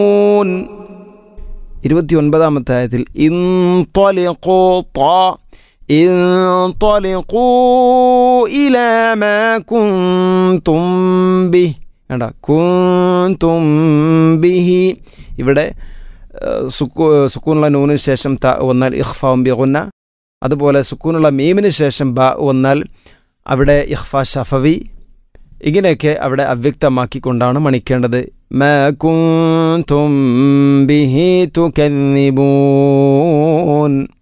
ഇരുപത്തി ഒൻപതാമത്തെ ആയത്തിൽ ഇൻതൊലിഖൂ ത്വാ ഇൻതൊലിഖൂ ഇലാ മാ കുന്തും ബിഹി വേണ്ട കുന്തും ബിഹി ഇവിടെ ഏഹ്, സുക്കൂ സുക്കൂനുള്ള നൂനിന് ശേഷം ത വന്നാൽ ഇഖ്ഫാവും ബിഗുന്ന അതുപോലെ സുക്കൂനുള്ള മീമിന് ശേഷം ബ വന്നാൽ അവിടെ ഇഖ്ഫ ഷഫവി ഇങ്ങനെയൊക്കെ അവിടെ അവ്യക്തമാക്കിക്കൊണ്ടാണ് മണിക്കേണ്ടത് മാ കുന്തും ബിഹി തുകന്നിബൂൻ